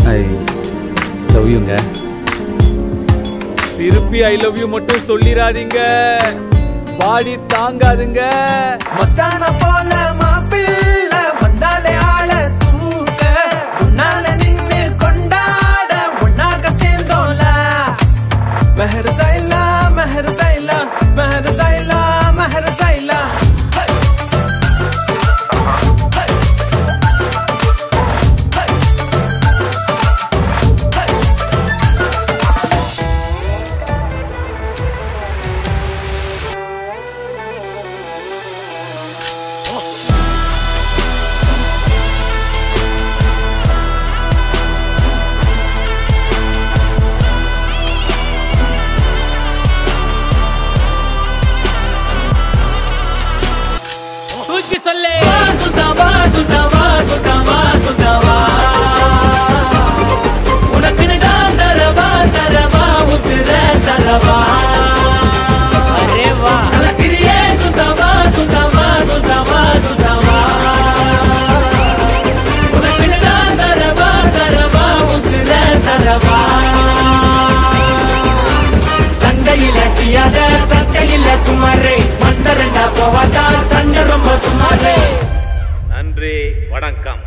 I love யூங்க திருப்பி I love you மட்டும் சொல்லிராதீங்க பாடி தாங்காதுங்க மஸ்தான போல மாப்பிள்ள வந்தாலே ஆள தூக்க உன்னால நின்னு கொண்டாட ஒன்னாக சேர்ந்தோல மெஹர் சைலா மெஹர் சைலா மெஹர் சைலா மெஹர் சைலா தூக்கி சொல்லு சுத்தவா சுத்தவா சுத்தவா சுத்தவா உனக்குன்னு தான் தரவா தரவா உசுர தரவா அரே வா கலக்கிறியே சுத்தவா சுத்தவா சுத்தவா சுத்தவா உனக்குன்னு தான் தரவா தரவா உசுர தரவா சண்டையில அடியாத சட்டையில குமாரே மண்டரண்டா போவாதா சண்டை ரொம்ப சுமாரே நன்றி வணக்கம்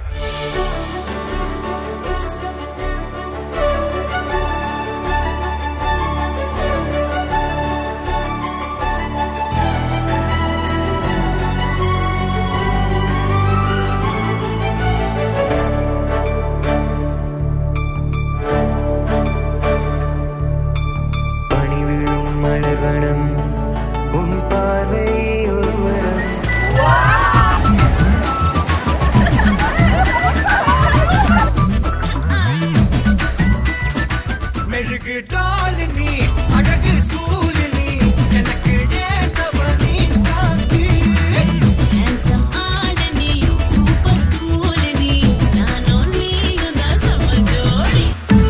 பணி விழும் மலர்வனம் உன் பார்வை ஒருவரம் மெழுகு டால் நீ அழகு ஸ்கூல் நீ எனக்கு ஏத்தவ நீ காந்தி Handsome ஆளனி, super cool நீ, நானும் நீயும் தான் செம ஜோடி.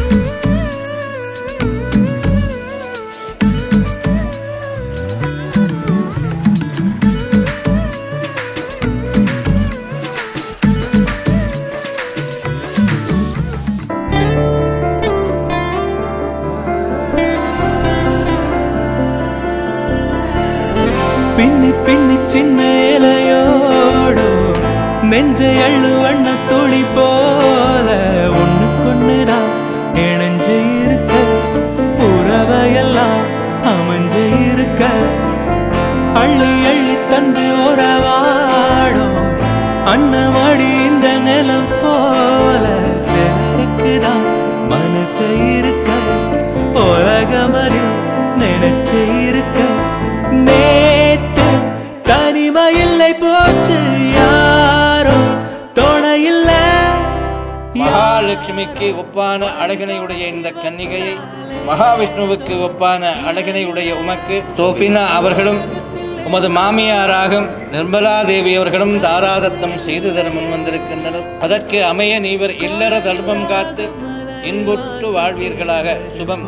பின்னி பின்னி சின்ன இலையோடு நெஞ்சை அள்ளு வண்ண துளி போல ஒண்ணுக்கொண்ணுதான் இணைஞ்சு இருக்க உறவையெல்லாம் அமைஞ்சு இருக்க அள்ளி அள்ளி தந்து உறவாடும் அன்னவாடி இந்த நிலம் போல சிலருக்குதான் மனசு இருக்க உலகமறியும் நினைச்சு இருக்க நேத்து தனிமை இல்லை போச்சு யாரோ துணை இல்லை மகாலட்சுமிக்கு ஒப்பான அழகினையுடைய இந்த கன்னிகையை மகாவிஷ்ணுவுக்கு ஒப்பான அழகினையுடைய உமக்கு சோஃபினா அவர்களும் உமது மாமியாராகும் நிர்மலா தேவி அவர்களும் தாராதத்தம் செய்து தர முன்வந்திருக்கின்றனர் அதற்கு அமைய நீவர் இல்லற தர்மம் காத்து இன்புற்று வாழ்வீர்களாக சுபம்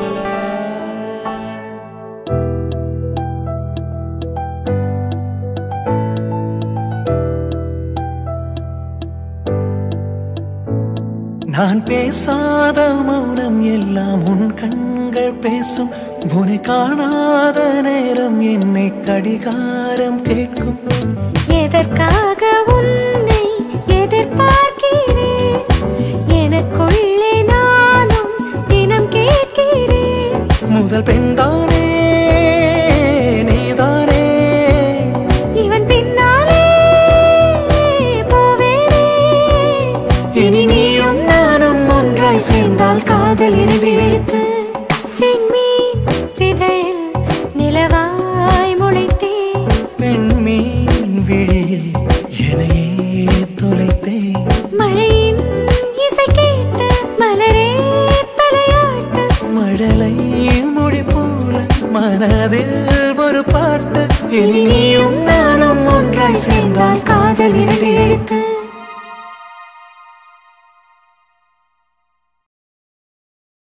நான் பேசாத மௌனம் எல்லாம் உன் கண்கள் பேசும் உன்னை காணாத நேரம் என்னை கடிகாரம் கேட்கும் எதற்காக உன்னை எதிர்பார்க்கிறேன் எனக்குள்ளே நானும் தினம் கேட்கிறேன் முதல் பெண்தானே நீதானே இவன் பின்னாலே போவேனே இனி நீயும் நானும் ஒன்றாய் சேர்ந்தால் காதல் இறுதி எழுத்து விண்மீன் விதையில் நிலவாய் முளைத்தேன் பெண்மீன் விழியில் என்னையே தொலைத்தேன் மழையின் இசை கேட்டு மலரே தலையாட்டு மழலை மொழி போல மனதில் ஒரு பாட்டு இனி நீயும் நானும் ஒன்றாய் சேர்ந்தால் காதல் இறுதி எழுத்து